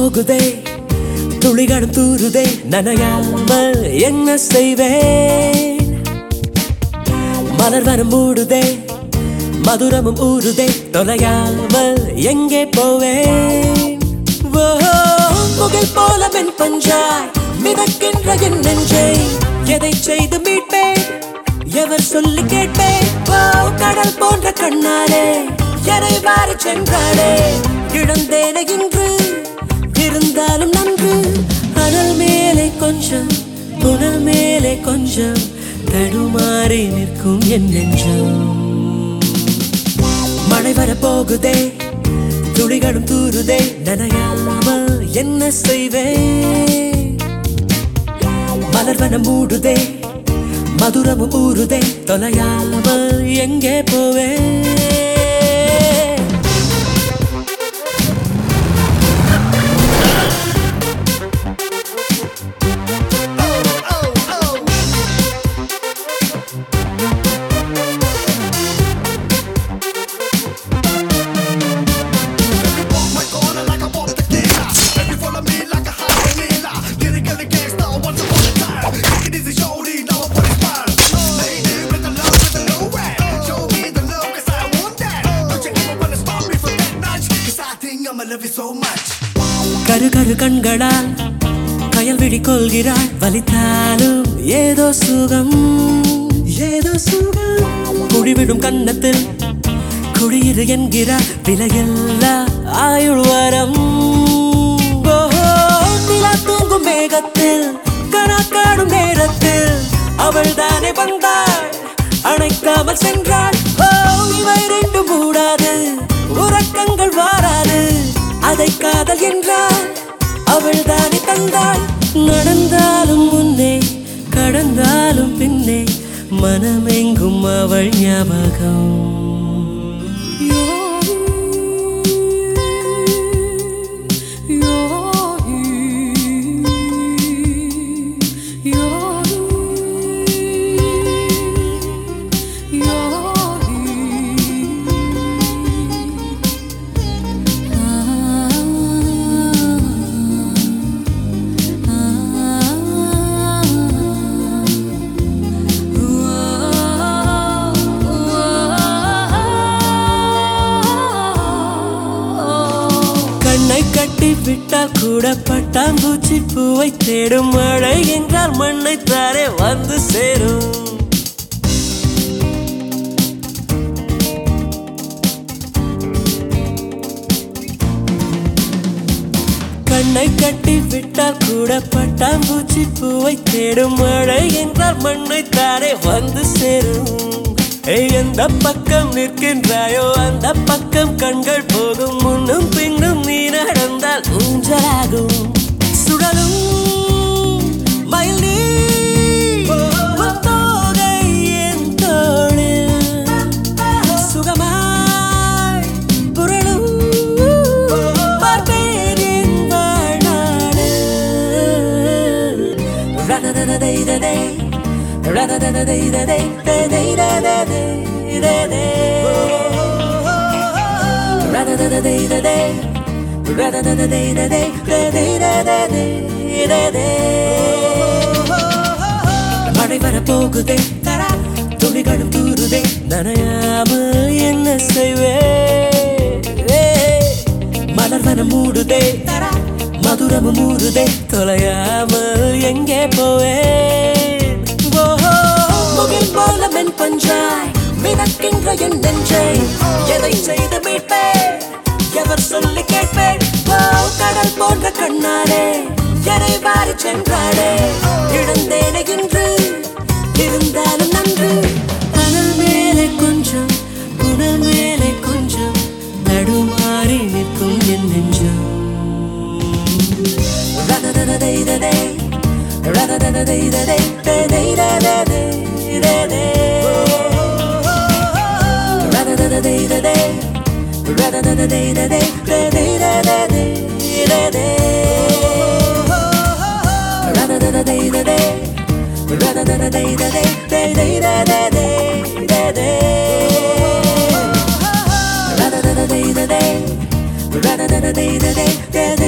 போகுதே துளிகளும் தூருதே நனையாமல் என்ன செய்வேன் மலர்வனம் மூடுதே மதுரமும் ஊறுதே தொலையாமல் எங்கே போவேன் ஓ, முகில் போல மென் பஞ்சாய் மிதக்கின்ற என் நெஞ்சை எதை செய்து மீட்பேன் எவர் சொல்லி கேட்பேன் ஓ கடல் போன்ற கண்ணாலே எனை மாறி சென்றாளே இழந்தேன இன்று இருந்தாலும் நன்று அனல் மேலே கொஞ்சம் புனல் மேலே கொஞ்சம் தடுமாறி நிற்கும் என் நெஞ்சம் மழை வர போகுதே துளிகளும் தூருதே நனையாமல் என்ன செய்வேன் மலர்வனம் மூடுதே மதுரமும் ஊறுதே தொலையாமல் எங்கே போவேன் my corner like a ball tequila. Baby, follow me like a hyena. Lyrically gangsta once upon a time. Take it easy, shorty, now I'm putting smile. Lady with the love, with the low rap. Show me the love, cause I want that. Don't you ever wanna stop me from that notch? Cause I think I'ma love you so much. கரு கரு கண்களால் கயல் விழி கொள்கிறாள் வலித்தாலும் ஏதோ சுகம் ஏதோ சுகம் குழிவிடும் கன்னத்தில் குடியிரு என்கிறார் விலையில்லா ஆயுள் வரம் ஓஹோ, நிலா தூங்கும் மேகத்தில் கணக்காடும் நேரத்தில் அவள் தானே வந்தாள் அணைக்காமல் சென்றாள் ஓ இவை ரெண்டு மூடாது உறக்கங்கள் வாராது அதை காதல் என்றால் அவள் தானே தந்தாள் நடந்தாலும் முன்னே கடந்தாலும் பின்னே மனமெங்கும் அவள் ஞாபகம் கண்ணை கட்டி விட்டால் கூட பட்டாம்பூச்சி பூவை தேடும் மழை என்றால் மண்ணை தாரே வந்து சேரும் கண்ணை கட்டி விட்டால் கூட பட்டாம்பூச்சி பூவை தேடும் மழை என்றால் மண்ணை தாரே வந்து சேரும் ஏய், எந்த பக்கம் நிற்கின்றாயோ அந்த பக்கம் கண்கள் போகும் முன்னும் பின்னும் நீ நடந்தால் ஊஞ்சலாகும் சுழலும் மயில் நீ உன் தோகை என் தோளில் சுகமாய் புரளும் பார்ப்பேன் என் வாழ்நாளில். ரததததைததை, ரததததைததை, ததைதததை, ததை. ரததததைததை, ரததததைததை, ததைதததை, ததை. மழை வர போகுதே தரா துளிகளும் தூருதே நனையாமல் என்ன செய்வே மலர்வனம் மூடுதே தரா மதுரமும் மூடுதே தொலையாமல் எங்கே போவேன் ஓஹோ, முகில் போல மென் பஞ்சாய் மிதக்கின்ற என் நெஞ்சை எதை செய்து மீட்பேன் எவர் சொல்லி கேட்பேன் ஓ, கடல் போன்ற கண்ணாலே எனை வாரி சென்றாளே இழந்தேனே இன்று இருந்தாலும் நன்று அனல் மேலே கொஞ்சம் புனல் மேலே கொஞ்சம் நடுமாறி நிற்கும் என் நெஞ்சம் ரததததைததை, ரததததைததை, ததைதததை, ததை. ரததததைததை, ரததததைததை, ததைதததை, ததை. ரததததைததை, ரததததைததை, ததைதததை, ததை. ரததததைததை, ரததததைததை, ததை